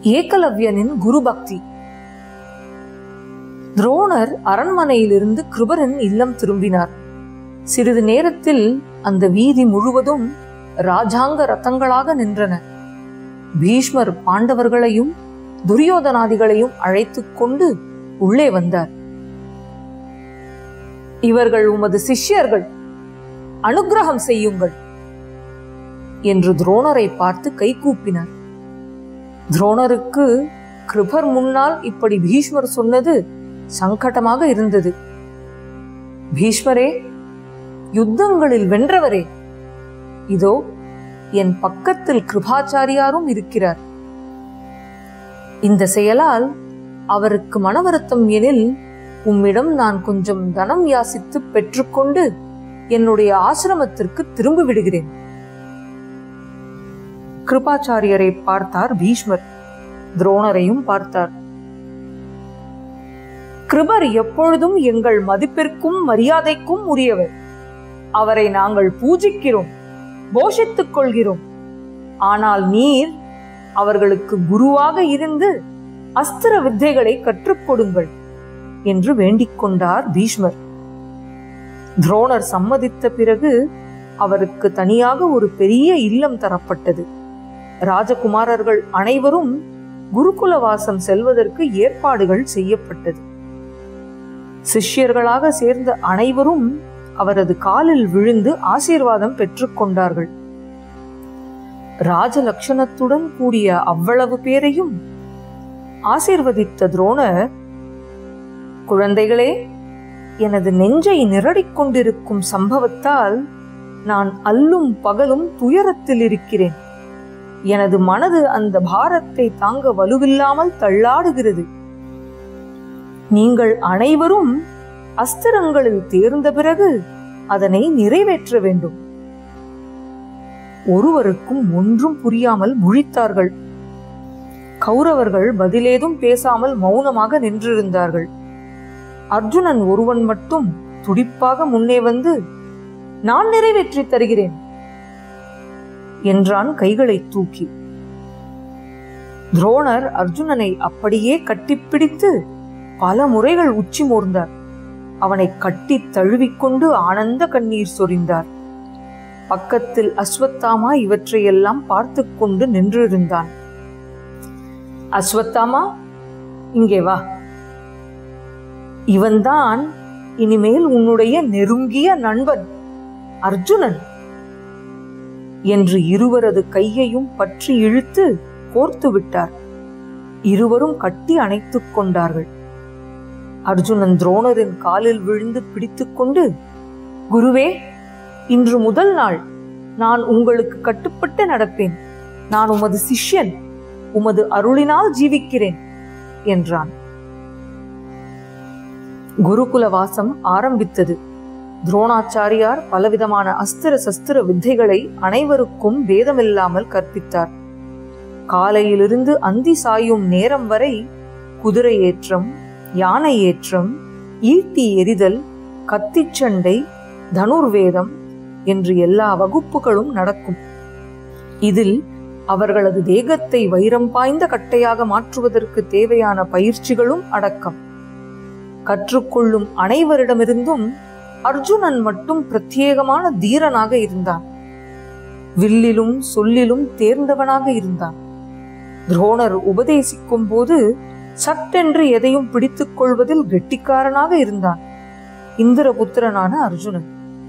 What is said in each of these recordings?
ஏகலவ்யனின் குரு பக்தி துரோணர் அரண்மனையிலிருந்து கிருபரின் இல்லம் திரும்பினார் சிறிது நேரத்தில் அந்த வீதி முழுவதும் ராஜாங்க ரதங்களாக நின்றன பீஷ்மர் பாண்டவர்களையும் துரியோதனாதிகளையும் அழைத்துக் கொண்டு உள்ளே வந்தார் இவர்கள் உமது சிஷ்யர்கள் அனுக்கிரகம் செய்யுங்கள் என்று துரோணரை பார்த்து கைகூப்பினார் துரோணருக்கு கிருபர் முன்னால் இப்படி பீஷ்மர் சொன்னது சங்கடமாக இருந்தது பீஷ்மரே யுத்தங்களில் வென்றவரே இதோ என் பக்கத்தில் கிருபாச்சாரியாரும் இருக்கிறார் இந்த செயலால் அவருக்கு மனவருத்தம் எனில் உம்மிடம் நான் கொஞ்சம் தனம் யாசித்து பெற்றுக்கொண்டு என்னுடைய ஆசிரமத்திற்கு திரும்பி விடுகிறேன் கிருபாச்சாரியரை பார்த்தார் பீஷ்மர் துரோணரையும் பார்த்தார் கிருபர் எப்பொழுதும் எங்கள் மதிப்பிற்கும் மரியாதைக்கும் உரியவர் அவரை நாங்கள் பூஜிக்கிறோம் போஷித்துக் கொள்கிறோம் ஆனால் நீர் அவர்களுக்கு குருவாக இருந்து அஸ்திர வித்தைகளை கற்றுக் கொடுங்கள் என்று வேண்டிக் கொண்டார் பீஷ்மர் துரோணர் சம்மதித்த பிறகு அவருக்கு தனியாக ஒரு பெரிய இல்லம் தரப்பட்டது ராஜகுமாரர்கள் அனைவரும் குருகுல வாசம் செல்வதற்கு ஏற்பாடுகள் செய்யப்பட்டது சிஷ்யர்களாக சேர்ந்த அனைவரும் அவரது காலில் விழுந்து ஆசீர்வாதம் பெற்றுக்கொண்டார்கள் ராஜலட்சணத்துடன் கூடிய அவ்வளவு பேரையும் ஆசீர்வதித்த துரோணர் குழந்தைகளே எனது நெஞ்சை நிரடிக் கொண்டிருக்கும் சம்பவத்தால் நான் அல்லும் பகலும் துயரத்தில் இருக்கிறேன் எனது மனது அந்த பாரத்தை தாங்க வலுவில்லாமல் தள்ளாடுகிறது நீங்கள் அனைவரும் அஸ்திரங்களில் தேர்ந்த பிறகு அதனை நிறைவேற்ற வேண்டும் ஒருவருக்கும் ஒன்றும் புரியாமல் முழித்தார்கள் கௌரவர்கள் பதிலேதும் பேசாமல் மௌனமாக நின்றிருந்தார்கள் அர்ஜுனன் ஒருவன் மட்டும் துடிப்பாக முன்னே வந்து நான் நிறைவேற்றி தருகிறேன் என்றான் கைகளை தூக்கி துரோணர் அர்ஜுனனை அப்படியே கட்டிப்பிடித்து பல முறைகள் உச்சி மோர்ந்தார் அவனை கட்டி தழுவிக்கொண்டு ஆனந்த கண்ணீர் சொரிந்தார் பக்கத்தில் அஸ்வத்தாமா இவற்றையெல்லாம் பார்த்து கொண்டு நின்றிருந்தான் அஸ்வத்தாமா இங்கே வா இவன்தான் இனிமேல் உன்னுடைய நெருங்கிய நண்பன் அர்ஜுனன் என்று இருவரது கையையும் பற்றி இழுத்து கோர்த்து விட்டார் இருவரும் கட்டி அணைத்துக் கொண்டார்கள் அர்ஜுனன் துரோணரின் காலில் விழுந்து பிடித்துக்கொண்டு குருவே இன்று முதல் நாள் நான் உங்களுக்கு கட்டுப்பட்டு நடப்பேன் நான் உமது சிஷ்யன் உமது அருளினால் ஜீவிக்கிறேன் என்றான் குருகுல வாசம் ஆரம்பித்தது துரோணாச்சாரியார் பலவிதமான அஸ்திர சஸ்திர வித்தைகளை அனைவருக்கும் பேதமில்லாமல் கற்பித்தார் காலையிலிருந்து அந்தி சாயும் நேரம் வரை குதிரை ஏற்றம் யானை ஏற்றம் ஈட்டி எறிதல் கத்திச்சண்டை தனுர்வேதம் என்று எல்லா வகுப்புகளும் நடக்கும் இதில் அவர்களது தேகத்தை வைரம் பாய்ந்த கட்டையாக மாற்றுவதற்கு தேவையான பயிற்சிகளும் அடக்கம் கற்றுக்கொள்ளும் அனைவரிடமிருந்தும் அர்ஜுனன் மட்டும் பிரத்யேகமான தீரனாக இருந்தான் வில்லிலும் சொல்லிலும் தேர்ந்தவனாக இருந்தான் துரோணர் உபதேசிக்கும் போது சட்டென்று எதையும் பிடித்துக் கொள்வதில் கெட்டிக்காரனாக இருந்தான் இந்திரபுத்திரனான அர்ஜுனன்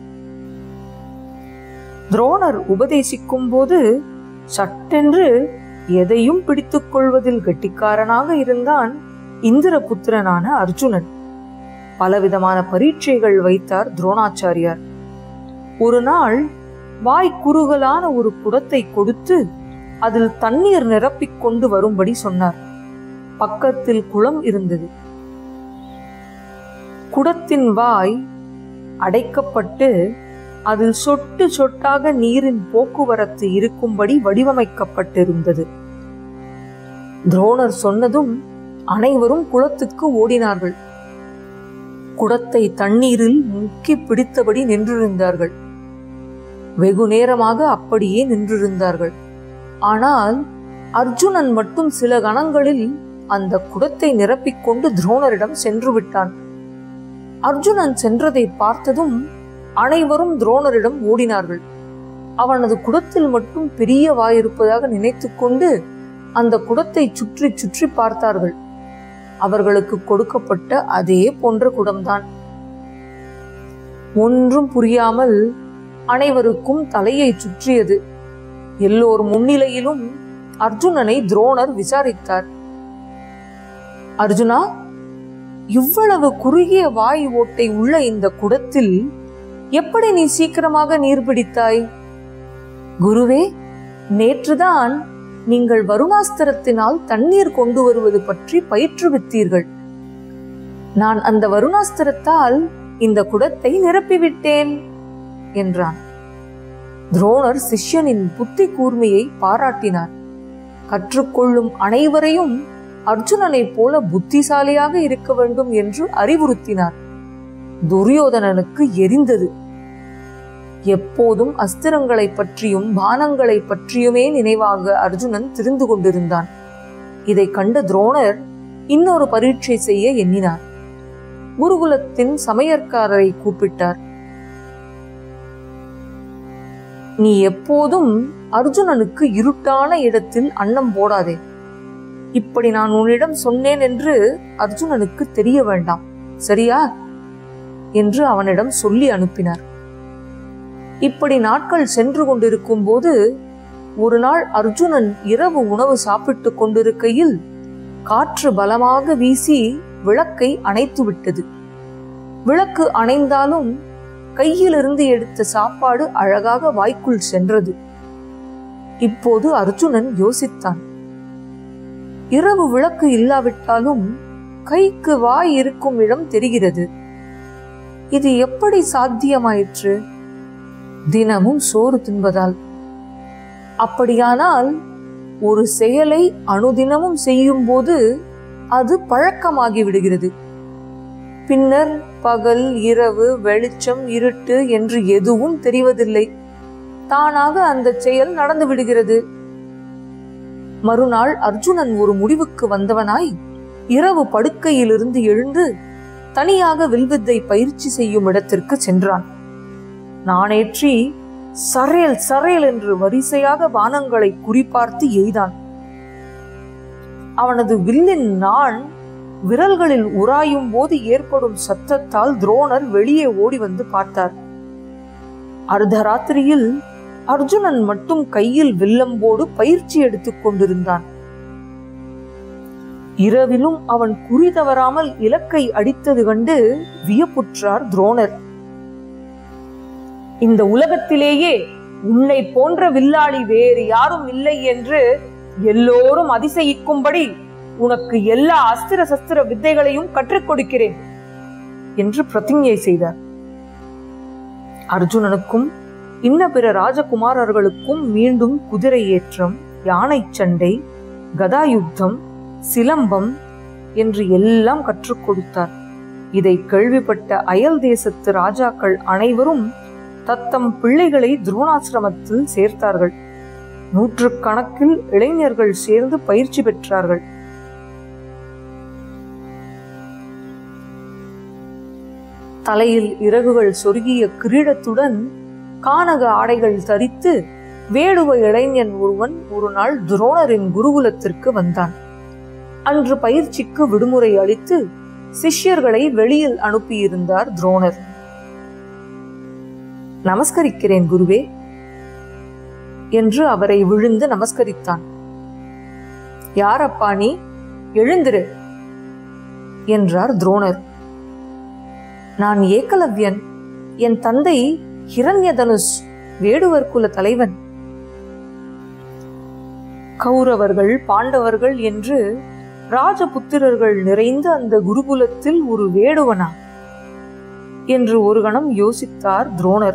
துரோணர் உபதேசிக்கும் போது சட்டென்று எதையும் பிடித்துக் கொள்வதில் கெட்டிக்காரனாக இருந்தான் இந்திரபுத்திரனான அர்ஜுனன் பலவிதமான பரீட்சைகள் வைத்தார் துரோணாச்சாரியார் ஒரு நாள் வாய் குறுகலான ஒரு குடத்தை கொடுத்து அதில் தண்ணீர் நிரப்பிக் கொண்டு வரும்படி சொன்னார் பக்கத்தில் குளம் இருந்தது குடத்தின் வாய் அடைக்கப்பட்டு அதில் சொட்டு சொட்டாக நீரின் போக்குவரத்து இருக்கும்படி வடிவமைக்கப்பட்டிருந்தது துரோணர் சொன்னதும் அனைவரும் குளத்துக்கு ஓடினார்கள் குடத்தை தண்ணீரில் முக்கி பிடித்தபடி நின்றிருந்தார்கள் வெகு நேரமாக அப்படியே நின்றிருந்தார்கள் ஆனால் அர்ஜுனன் மட்டும் சில கணங்களில் அந்த குடத்தை நிரப்பிக்கொண்டு துரோணரிடம் சென்று விட்டான் அர்ஜுனன் சென்றதை பார்த்ததும் அனைவரும் துரோணரிடம் ஓடினார்கள் அவனது குடத்தில் மட்டும் பெரிய வாயிருப்பதாக நினைத்துக்கொண்டு அந்த குடத்தை சுற்றி சுற்றி பார்த்தார்கள் அவர்களுக்கு கொடுக்கப்பட்ட அதே போன்ற குடம்தான் ஒன்றும் புரியாமல் அனைவருக்கும் தலையை சுற்றியது எல்லோர் முன்னிலையிலும் அர்ஜுனனை துரோணர் விசாரித்தார் அர்ஜுனா இவ்வளவு குறுகிய வாய் ஓட்டை உள்ள இந்த குடத்தில் எப்படி நீ சீக்கிரமாக நீர் பிடித்தாய் குருவே நேற்றுதான் நீங்கள் வருணாஸ்திரத்தினால் தண்ணீர் கொண்டு வருவது பற்றி பயிற்றுவித்தீர்கள் நான் அந்த வருணாஸ்திரத்தால் இந்த குடத்தை நிரப்பிவிட்டேன் என்றான் துரோணர் சிஷ்யனின் புத்தி கூர்மையை பாராட்டினார் கற்றுக்கொள்ளும் அனைவரையும் அர்ஜுனனைப் போல புத்திசாலியாக இருக்க வேண்டும் என்று அறிவுறுத்தினார் துரியோதனனுக்கு எரிந்தது எப்போதும் அஸ்திரங்களை பற்றியும் பானங்களை பற்றியுமே நினைவாக அர்ஜுனன் திரிந்து கொண்டிருந்தான் இதை கண்ட துரோணர் இன்னொரு பரீட்சை செய்ய எண்ணினார் குருகுலத்தின் சமையற்காரரை கூப்பிட்டார் நீ எப்போதும் அர்ஜுனனுக்கு இருட்டான இடத்தில் அன்னம் போடாதே இப்படி நான் உன்னிடம் சொன்னேன் என்று அர்ஜுனனுக்கு தெரிய வேண்டாம் சரியா என்று அவனிடம் சொல்லி அனுப்பினார் இப்படி நாட்கள் சென்று கொண்டிருக்கும் போது ஒரு நாள் அர்ஜுனன் இரவு உணவு சாப்பிட்டுக் கொண்டிருக்கையில் காற்று பலமாக வீசி விளக்கை அணைத்து விட்டது விளக்கு அணைந்தாலும் கையிலிருந்து எடுத்த சாப்பாடு அழகாக வாய்க்குள் சென்றது இப்போது அர்ஜுனன் யோசித்தான் இரவு விளக்கு இல்லாவிட்டாலும் கைக்கு வாய் இருக்கும் இடம் தெரிகிறது இது எப்படி சாத்தியமாயிற்று தினமும் சோறு தின்பதால் அப்படியானால் ஒரு செயலை அனுதினமும் செய்யும் போது அது பழக்கமாகி விடுகிறது பின்னர் பகல் இரவு வெளிச்சம் இருட்டு என்று எதுவும் தெரிவதில்லை தானாக அந்த செயல் நடந்து விடுகிறது மறுநாள் அர்ஜுனன் ஒரு முடிவுக்கு வந்தவனாய் இரவு படுக்கையிலிருந்து எழுந்து தனியாக வில்வித்தை பயிற்சி செய்யும் இடத்திற்கு சென்றான் நானேற்றி சரையல் சரையல் என்று வரிசையாக பானங்களை குறிபார்த்து எய்தான் அவனது வில்லின் நாண் விரல்களில் உராயும் போது ஏற்படும் சத்தத்தால் துரோணர் வெளியே ஓடி வந்து பார்த்தார் அர்த்தராத்திரியில் அர்ஜுனன் மட்டும் கையில் வில்லம்போடு பயிற்சி எடுத்துக் கொண்டிருந்தான் இரவிலும் அவன் குறி தவறாமல் இலக்கை அடித்தது கண்டு வியப்புற்றார் துரோணர் இந்த உலகத்திலேயே உன்னை போன்ற வில்லாளி வேறு யாரும் இல்லை என்று எல்லோரும் அதிசயிக்கும்படி உனக்கு எல்லா அஸ்திர சஸ்திர வித்தைகளையும் கற்றுக் கொடுக்கிறேன் என்று பிரதிஞ்ஞை செய்தார் அர்ஜுனனுக்கும் இன்ன பிற ராஜகுமாரர்களுக்கும் மீண்டும் குதிரை ஏற்றம் யானை சண்டை கதாயுத்தம் சிலம்பம் என்று எல்லாம் கற்றுக் கொடுத்தார் இதை கேள்விப்பட்ட அயல் தேசத்து ராஜாக்கள் அனைவரும் தத்தம் பிள்ளைகளை துரோணாசிரமத்தில் சேர்த்தார்கள் நூற்றுக்கணக்கில் இளைஞர்கள் சேர்ந்து பயிற்சி பெற்றார்கள் தலையில் இறகுகள் சொருகிய கிரீடத்துடன் கானக ஆடைகள் தரித்து வேடுவ இளைஞன் ஒருவன் ஒரு நாள் துரோணரின் குருகுலத்திற்கு வந்தான் அன்று பயிற்சிக்கு விடுமுறை அளித்து சிஷ்யர்களை வெளியில் அனுப்பியிருந்தார் துரோணர் நமஸ்கரிக்கிறேன் குருவே என்று அவரை விழுந்து நமஸ்கரித்தான் யாரப்பா நீ எழுந்திரு என்றார் துரோணர் நான் ஏகலவ்யன் என் தந்தை ஹிரண்யதனுஷ் வேடுவர் குல தலைவன் கௌரவர்கள் பாண்டவர்கள் என்று ராஜபுத்திரர்கள் நிறைந்த அந்த குருகுலத்தில் ஒரு வேடுவனா என்று ஒரு கணம் யோசித்தார் துரோணர்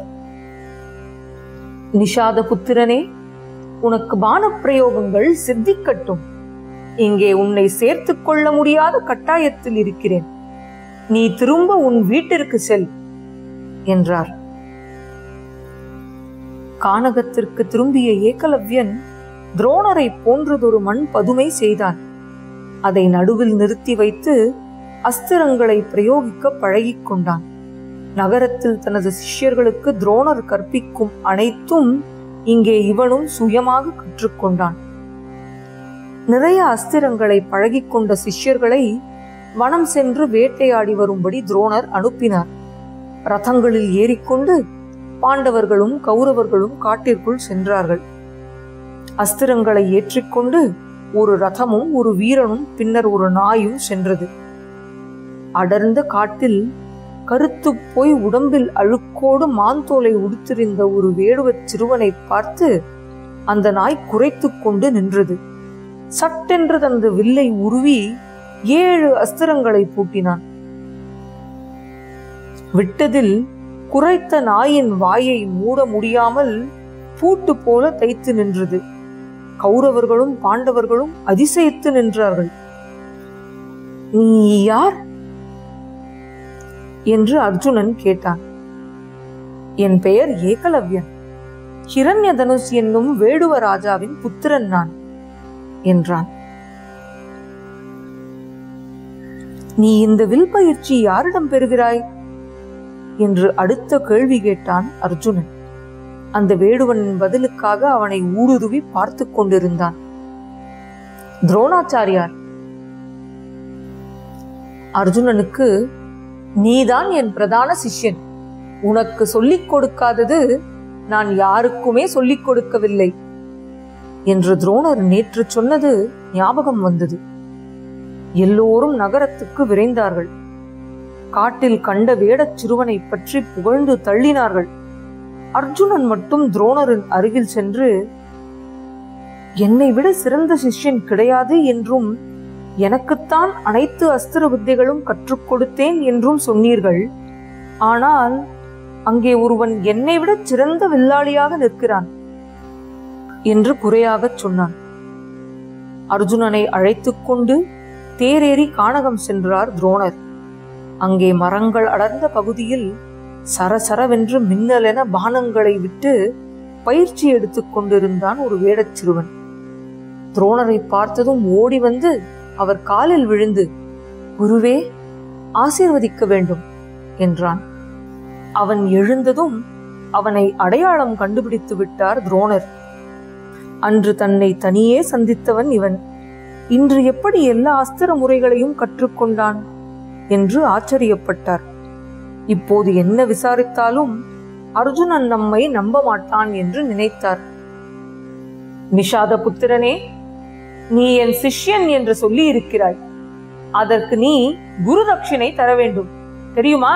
நிஷாத புத்திரனே உனக்கு பானப்பிரயோகங்கள் சித்திக்கட்டும் இங்கே உன்னை சேர்த்துக் கொள்ள முடியாத கட்டாயத்தில் இருக்கிறேன் நீ திரும்ப உன் வீட்டிற்கு செல் என்றார் கானகத்திற்கு திரும்பிய ஏகலவ்யன் துரோணரை போன்றதொரு மண் பதுமை செய்தான் அதை நடுவில் நிறுத்தி வைத்து அஸ்திரங்களை பிரயோகிக்க பழகிக் கொண்டான் நகரத்தில் தனது சிஷ்யர்களுக்கு துரோணர் கற்பிக்கும் அனைத்தும் இங்கே இவனும் சுயமாக கற்றுக்கொண்டான் நிறைய அஸ்திரங்களை பழகிக்கொண்ட சிஷ்யர்களை வனம் சென்று வேட்டையாடி வரும்படி துரோணர் அனுப்பினார் ரதங்களில் ஏறிக்கொண்டு பாண்டவர்களும் கௌரவர்களும் காட்டிற்குள் சென்றார்கள் அஸ்திரங்களை ஏற்றிக்கொண்டு ஒரு ரதமும் ஒரு வீரனும் பின்னர் ஒரு நாயும் சென்றது அடர்ந்த காட்டில் கருத்து போய் உடம்பில் அழுக்கோடு மாந்தோலை உடுத்திருந்த ஒரு வேடுவச் சிறுவனை பார்த்து அந்த நாய் குறைத்து கொண்டு நின்றது சட்டென்று தனது வில்லை உருவி ஏழு அஸ்திரங்களை பூட்டினான் விட்டதில் குறைத்த நாயின் வாயை மூட முடியாமல் பூட்டு போல தைத்து நின்றது கௌரவர்களும் பாண்டவர்களும் அதிசயித்து நின்றார்கள் நீ யார் என்று அர்ஜுனன் கேட்டான் என் பெயர் ஏகலவ்யன் ஹிரண்ய தனுஷ் என்னும் வேடுவ ராஜாவின் புத்திரன் நான் என்றான் நீ இந்த வில் பயிற்சி யாரிடம் பெறுகிறாய் என்று அடுத்த கேள்வி கேட்டான் அர்ஜுனன் அந்த வேடுவனின் பதிலுக்காக அவனை ஊடுருவி பார்த்து கொண்டிருந்தான் துரோணாச்சாரியார் அர்ஜுனனுக்கு நீதான் என் பிரதான சிஷ்யன் உனக்கு சொல்லிக் கொடுக்காதது நான் யாருக்குமே சொல்லிக் கொடுக்கவில்லை என்று துரோணர் நேற்று சொன்னது ஞாபகம் வந்தது எல்லோரும் நகரத்துக்கு விரைந்தார்கள் காட்டில் கண்ட வேடச் சிறுவனை பற்றி புகழ்ந்து தள்ளினார்கள் அர்ஜுனன் மட்டும் துரோணரின் அருகில் சென்று என்னை விட சிறந்த சிஷ்யன் கிடையாது என்றும் எனக்குத்தான் அனைத்து அஸ்திர வித்தைகளும் கற்றுக் கொடுத்தேன் என்றும் சொன்னீர்கள் ஆனால் அங்கே ஒருவன் என்னை விட சிறந்த வில்லாளியாக நிற்கிறான் என்று குறையாகச் சொன்னான் அர்ஜுனனை அழைத்துக் கொண்டு தேரேறி கானகம் சென்றார் துரோணர் அங்கே மரங்கள் அடர்ந்த பகுதியில் சரசரவென்று மின்னலென பானங்களை விட்டு பயிற்சி எடுத்துக் கொண்டிருந்தான் ஒரு வேடச் சிறுவன் துரோணரை பார்த்ததும் ஓடி வந்து அவர் காலில் விழுந்து குருவே ஆசீர்வதிக்க வேண்டும் என்றான் அவன் எழுந்ததும் அவனை அடையாளம் கண்டுபிடித்து விட்டார் துரோணர் அன்று தன்னை தனியே சந்தித்தவன் இவன் இன்று எப்படி எல்லா அஸ்திர முறைகளையும் கற்றுக்கொண்டான் என்று ஆச்சரியப்பட்டார் இப்போது என்ன விசாரித்தாலும் அர்ஜுனன் நம்மை நம்ப மாட்டான் என்று நினைத்தார் நிஷாத புத்திரனே நீ என் சிஷ்யன் என்று சொல்லி இருக்கிறாய் அதற்கு நீ குரு தட்சிணை தர வேண்டும் தெரியுமா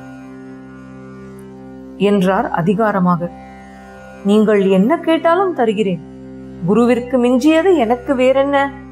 என்றார் அதிகாரமாக நீங்கள் என்ன கேட்டாலும் தருகிறேன் குருவிற்கு மிஞ்சியது எனக்கு வேறென்ன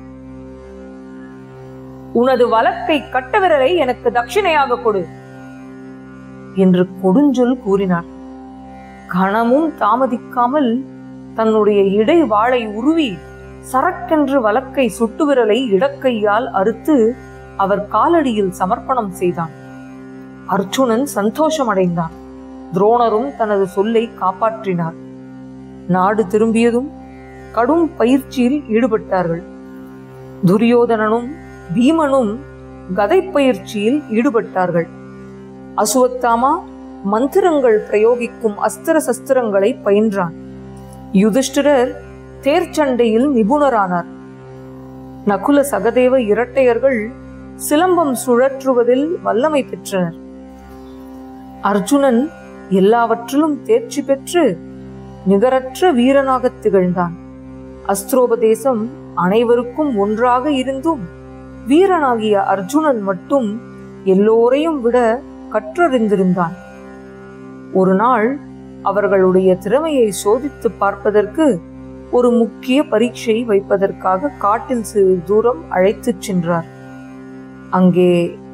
உனது வழக்கை கட்ட விரலை எனக்கு தட்சிணையாக கொடு என்று கொடுஞ்சொல் கூறினார் கணமும் தாமதிக்காமல் தன்னுடைய இடை வாளை உருவி சரக்கென்று வழக்கை சுட்டு விரலை இடக்கையால் அறுத்து அவர் காலடியில் சமர்ப்பணம் செய்தான் அர்ஜுனன் சந்தோஷமடைந்தான் துரோணரும் தனது சொல்லை காப்பாற்றினார் நாடு திரும்பியதும் கடும் பயிற்சியில் ஈடுபட்டார்கள் துரியோதனனும் பீமனும் கதை பயிற்சியில் ஈடுபட்டார்கள் அசுவத்தாமா மந்திரங்கள் பிரயோகிக்கும் அஸ்திர சஸ்திரங்களை பயின்றான் யுதிஷ்டிரர் தேர்ச்சண்டையில் நிபுணரானார் நகுல சகதேவ இரட்டையர்கள் சிலம்பம் சுழற்றுவதில் வல்லமை பெற்றனர் அர்ஜுனன் எல்லாவற்றிலும் தேர்ச்சி பெற்று நிகரற்ற வீரனாகத் திகழ்ந்தான் அஸ்திரோபதேசம் அனைவருக்கும் ஒன்றாக இருந்தும் வீரனாகிய அர்ஜுனன் மட்டும் எல்லோரையும் விட கற்றறிந்திருந்தான் ஒரு நாள் அவர்களுடைய திறமையை சோதித்து பார்ப்பதற்கு ஒரு முக்கிய பரீட்சை வைப்பதற்காக காட்டில் சிறிது தூரம் அழைத்துச் சென்றார் அங்கே